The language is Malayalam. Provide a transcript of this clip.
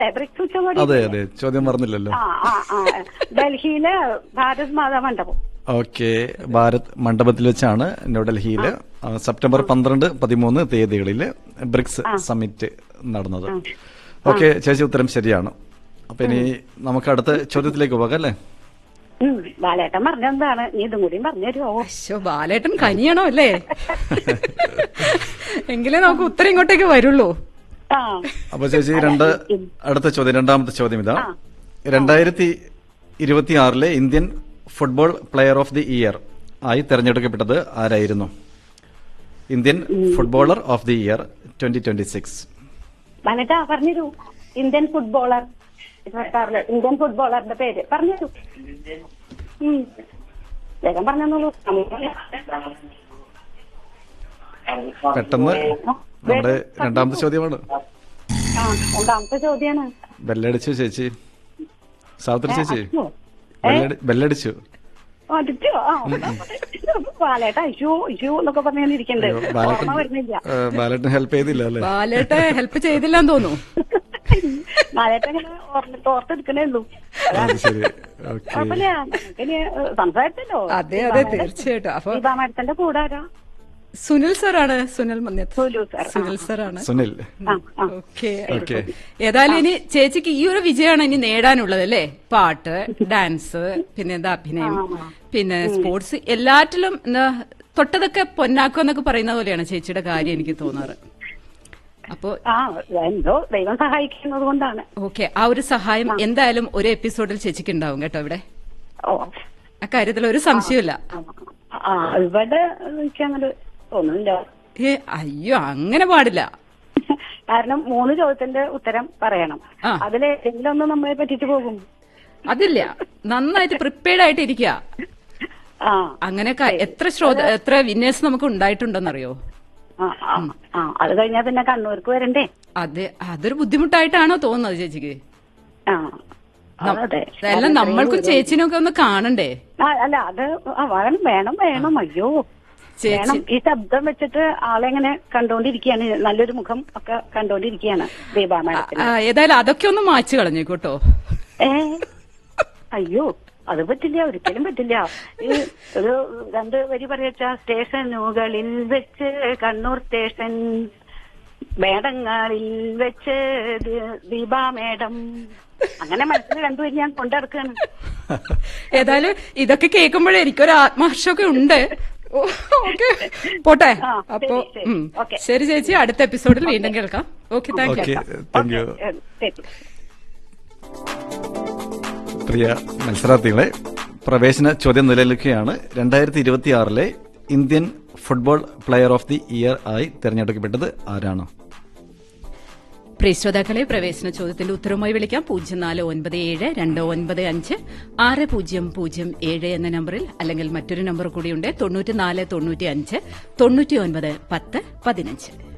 ബ്രിക്സ് ഉച്ചകോടി അതെ അതെ ചോദ്യം പറഞ്ഞില്ലല്ലോ ആ ആ ആ ഡൽഹിയിലെ ഭാരത് മാതാ മണ്ഡപം ഓക്കെ ഭാരത് മണ്ഡപത്തിൽ വെച്ചാണ് ന്യൂഡൽഹിയിൽ സെപ്റ്റംബർ പന്ത്രണ്ട് പതിമൂന്ന് തീയതികളിൽ ബ്രിക്സ് സമ്മിറ്റ് നടന്നത് ഓക്കെ ചേച്ചി ഉത്തരം ശരിയാണ് അപ്പൊ ഇനി നമുക്ക് അടുത്ത ചോദ്യത്തിലേക്ക് പോകാം അല്ലേ ഉം, ബാലേട്ടൻ പറഞ്ഞെന്താണ് നീ ഇതും കൂടിയും പറഞ്ഞുതരുമോ അശ്ശോ ബാലേട്ടൻ കനിയണോ അല്ലേ എങ്കിലേ നമുക്ക് ഉത്തരം ഇങ്ങോട്ടേക്ക് വരുള്ളൂ ആ അപ്പൊ ചേച്ചി രണ്ട് അടുത്ത ചോദ്യം രണ്ടാമത്തെ ചോദ്യം ഇതാ രണ്ടായിരത്തി ഇരുപത്തി ആറിലെ Indian football player of the year ആയി തെരഞ്ഞെടുക്കപ്പെട്ടത് ആരായിരുന്നു Indian footballer of the year twenty twenty six ബാലേട്ടാ പറഞ്ഞുതരൂ ഇന്ത്യൻ ഫുട്ബോളർ ഇരുപത്താറില് ഇന്ത്യൻ ഫുട്ബോളറിന്റെ പേര് പറഞ്ഞുതരൂ ഉം. വേഗം പറഞ്ഞോളൂ പെട്ടെന്ന് നമ്മുടെ രണ്ടാമത്തെ ചോദ്യമാണ് ആ രണ്ടാമത്തെ ചോദ്യാണ് ബെല്ലടിച്ചു ചേച്ചി സാവിത്രി ചേച്ചി അയ്യോ. ബെല്ലടി- ബെല്ലടിച്ചു അടിച്ചോ ആ ബാലേട്ടാ ഇഷ്യൂ ഇഷ്യൂ എന്നൊക്കെ പറഞ്ഞു ഇരിക്കണ്ട് അയ്യോ, ബാലട്ടൻ ഓർമ്മ വരുന്നില്ല ഏ, ബാലട്ടൻ ഹെൽപ്പ് ചെയ്തില്ല അല്ലേ ബാലേട്ട ഹെൽപ്പ് ചെയ്തില്ലെന്ന് തോന്നുന്നു ബാലേട്ടൻ ഇങ്ങനെ ഓർമ്മ ഓർത്തെടുക്കണേ ഉള്ളൂ അത് ശരി ഓക്കെ കുഴപ്പമില്ല നമുക്കിനി ഏഹ്, സംസാരിച്ചല്ലോ അതെ അതെ തീർച്ചയായിട്ടും അപ്പൊ ദീപാ മാഡത്തിന്റെ കൂടെ ആരാ സുനിൽ സാറാണ് സുനിൽ മന്യത്ത് സുലു സാർ ആ, സുനിൽ സാറാണ് സുനിൽ ആ ആ ഓക്കെ ഓക്കെ ഏതായാലും ഇനി ചേച്ചിക്ക് ഈ ഒരു വിജയമാണ് ഇനി നേടാനുള്ളത് അല്ലേ പാട്ട് ഡാൻസ് പിന്നെ എന്താ അഭിനയം പിന്നെ സ്പോർട്സ് എല്ലാറ്റിലും എന്താ തൊട്ടതൊക്കെ പൊന്നാക്കം എന്നൊക്കെ പറയുന്ന പോലെയാണ് ചേച്ചിയുടെ കാര്യം എനിക്ക് തോന്നാറ് അപ്പോ ആ എന്തോ ദൈവം സഹായിക്കുന്നത് കൊണ്ടാണ് ഓക്കെ ആ ഒരു സഹായം എന്തായാലും ഒരു എപ്പിസോഡിൽ ചേച്ചിക്ക് ഉണ്ടാവും കേട്ടോ ഇവിടെ ഓ അക്കാര്യത്തിൽ ഒരു സംശയമില്ല ആ ഇവിടെ എനിക്ക് അങ്ങനെ തോന്നുന്നില്ല ഏ അയ്യോ അങ്ങനെ പാടില്ല കാരണം മൂന്ന് ചോദ്യത്തിന്റെ ഉത്തരം പറയണം ആ. അതിലേതെങ്കിലും ഒന്ന് നമ്മളെ പറ്റിച്ചു പോകും അതില്ല നന്നായിട്ട് പ്രിപ്പയർഡ് ആയിട്ട് ഇരിക്കുക ആ അങ്ങനെ ക- എത്ര ശ്രോത എത്ര വിന്നേഴ്സ് നമുക്ക് ഉണ്ടായിട്ടുണ്ടെന്നറിയോ ആ ആ ആ അത് കഴിഞ്ഞാൽ പിന്നെ കണ്ണൂർക്ക് വരണ്ടേ അതെ അതൊരു ബുദ്ധിമുട്ടായിട്ടാണോ തോന്നുന്നത് ചേച്ചിക്ക് ആ അതെ അല്ല നമ്മൾക്കും ചേച്ചിനും ഒക്കെ ഒന്ന് കാണണ്ടേ ആ, അല്ല അത് ആ, വേണം വേണം വേണം അയ്യോ ചേച്ചി വേണം ഈ ശബ്ദം വെച്ചിട്ട് ആളെങ്ങനെ കണ്ടോണ്ടിരിക്കുകയാണ് നല്ലൊരു മുഖം ഒക്കെ കണ്ടോണ്ടിരിക്കുകയാണ് ദീപാ മാഡത്തിന് ആ, ഏതായാലും അതൊക്കെ ഒന്ന് മാച്ചു കളഞ്ഞു കേട്ടോ ഏ അയ്യോ അത് പറ്റില്ല ഒരിക്കലും പറ്റില്ല ഈ ഒരു രണ്ട് വരി പറയച്ച സ്റ്റേഷനുകളിൽ വെച്ച് കണ്ണൂർ സ്റ്റേഷൻ മേടങ്ങളിൽ വെച്ച് ദി- ദീപാ മേഡം അങ്ങനെ മനസ്സിൽ രണ്ടുപേരും ഞാൻ കൊണ്ടിടക്കാണ് ഏതായാലും ഇതൊക്കെ കേൾക്കുമ്പോഴേ എനിക്കൊരു ആത്മഹർഷമൊക്കെ ഉണ്ട് ഓ, ഓക്കെ പോട്ടെ ആ, അപ്പോ ശരി, ശരി. ഉം. ഓക്കെ. ശരി ചേച്ചി അടുത്ത എപ്പിസോഡിൽ വീണ്ടും കേൾക്കാം okay thank you okay thank you ഏ, ശരി പ്രിയ മത്സരാർത്ഥികളെ പ്രവേശന ചോദ്യം നിലനിൽക്കുകയാണ് രണ്ടായിരത്തി ഇരുപത്തി ആറിലെ Indian football player of the year ആയി തിരഞ്ഞെടുക്കപ്പെട്ടത് ആരാണ് പ്രിയ ശ്രോതാക്കളെ പ്രവേശന ചോദ്യത്തിന്റെ ഉത്തരവുമായി വിളിക്കാം പൂജ്യം നാല് ഒൻപത് ഏഴ് രണ്ട് ഒൻപത് അഞ്ച് ആറ് പൂജ്യം പൂജ്യം ഏഴ് എന്ന നമ്പറിൽ അല്ലെങ്കിൽ മറ്റൊരു നമ്പർ കൂടിയുണ്ട് തൊണ്ണൂറ്റി നാല് തൊണ്ണൂറ്റി അഞ്ച് തൊണ്ണൂറ്റി ഒൻപത് പത്ത് പതിനഞ്ച്